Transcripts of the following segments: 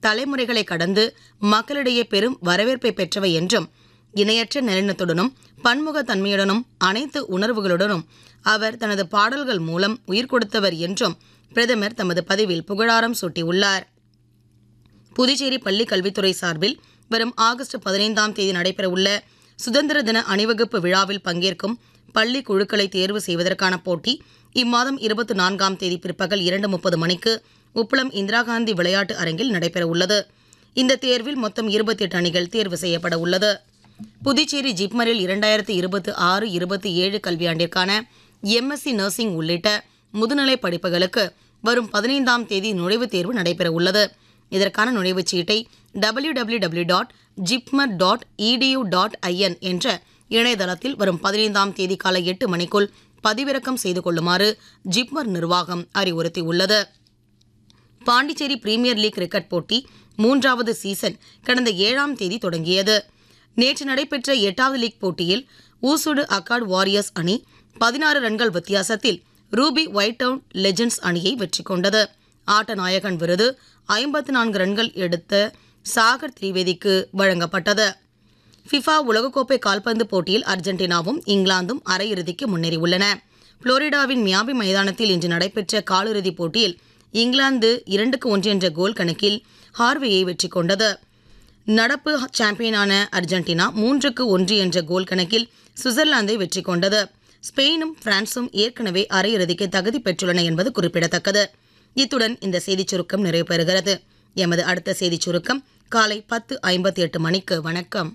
தலைமுறைகளை கடந்து மக்களிடையே பெரும் வரவேற்பை பெற்றவை என்றும் இணையற்ற நளினத்துடனும் பன்முகத்தன்மையுடனும் அனைத்து உணர்வுகளுடனும் அவர் தனது பாடல்கள் மூலம் உயிர் கொடுத்தவர் என்றும் பிரதமர் தமது பதிவில் புகழாரம் சூட்டியுள்ளார் புதுச்சேரி பள்ளி கல்வித்துறை சார்பில் வரும் ஆகஸ்ட் பதினைந்தாம் தேதி நடைபெறவுள்ள சுதந்திர தின அணிவகுப்பு விழாவில் பங்கேற்கும் பள்ளி குழுக்களை தேர்வு செய்வதற்கான போட்டி இம்மாதம் இருபத்தி நான்காம் தேதி பிற்பகல் இரண்டு முப்பது மணிக்கு உப்பளம் இந்திரா காந்தி விளையாட்டு அரங்கில் நடைபெறவுள்ளது இந்த தேர்வில் மொத்தம் இருபத்தி எட்டு அணிகள் தேர்வு செய்யப்பட உள்ளது புதுச்சேரி ஜிப்மரில் இரண்டாயிரத்தி இருபத்தி ஆறு இருபத்தி ஏழு கல்வியாண்டிற்கான எம்எஸ்சி நர்சிங் உள்ளிட்ட முதுநிலை படிப்புகளுக்கு வரும் பதினைந்தாம் தேதி நுழைவுத் தேர்வு நடைபெற உள்ளது இதற்கான நுழைவுச் சீட்டை W W W dot JIPMER dot edu dot IN என்ற இணையதளத்தில் வரும் பதினைந்தாம் தேதி காலை எட்டு மணிக்குள் பதிவிறக்கம் செய்து கொள்ளுமாறு ஜிப்மர் நிர்வாகம் அறிவுறுத்தியுள்ளது பாண்டிச்சேரி பிரீமியர் லீக் கிரிக்கெட் போட்டி மூன்றாவது சீசன் கடந்த ஏழாம் தேதி தொடங்கியது நேற்று நடைபெற்ற எட்டாவது லீக் போட்டியில் ஊசுடு அக்காட் வாரியர்ஸ் அணி பதினாறு ரன்கள் வித்தியாசத்தில் ரூபி ஒயிட் டவுன் லெஜண்ட்ஸ் அணியை வெற்றி கொண்டது ஆட்ட நாயகன் விருது ஐம்பத்து நான்கு ரன்கள் எடுத்த சாகர் திரிவேதிக்கு வழங்கப்பட்டது ஃபிஃபா உலகக்கோப்பை கால்பந்து போட்டியில் அர்ஜென்டினாவும் இங்கிலாந்தும் அரையிறுதிக்கு முன்னேறியுள்ளன புளோரிடாவின் மியாமி மைதானத்தில் இன்று நடைபெற்ற காலிறுதிப் போட்டியில் இங்கிலாந்து இரண்டுக்கு ஒன்று என்ற கோல் கணக்கில் ஹார்வேயை வெற்றி கொண்டது நடப்பு சாம்பியனான அர்ஜென்டினா மூன்றுக்கு ஒன்று என்ற கோல் கணக்கில் சுவிட்சர்லாந்தை வெற்றி கொண்டது ஸ்பெயினும் பிரான்சும் ஏற்கனவே அரையிறுதிக்கு தகுதி பெற்றுள்ளன என்பது குறிப்பிடத்தக்கது இத்துடன் இந்த செய்திச் சுருக்கம் நிறைவு பெறுகிறது எமது அடுத்த செய்திச் சுருக்கம் காலை பத்து ஐம்பத்தி எட்டு மணிக்கு வணக்கம்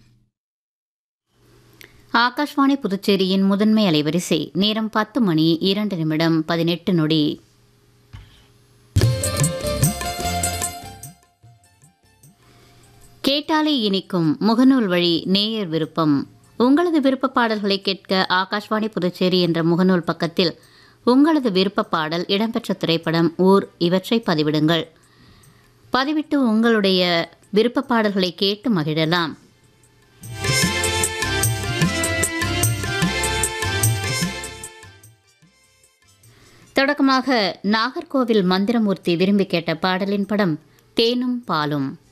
ஆகாஷ்வாணி புதுச்சேரியின் முதன்மை அலைவரிசை நேரம் பத்து மணி இரண்டு நிமிடம் பதினெட்டு நொடி கேட்டாலே இனிக்கும் முகநூல் வழி நேயர் விருப்பம் உங்களது விருப்ப பாடல்களை கேட்க ஆகாஷ்வாணி புதுச்சேரி என்ற முகநூல் பக்கத்தில் உங்களது விருப்ப பாடல் இடம்பெற்ற திரைப்படம் ஊர் இவற்றை பதிவிடுங்கள் பதிவிட்டு உங்களுடைய விருப்ப பாடல்களை கேட்டு மகிழலாம் தொடக்கமாக நாகர்கோவில் மந்திரமூர்த்தி விரும்பி கேட்ட பாடலின் படம் தேனும் பாலும்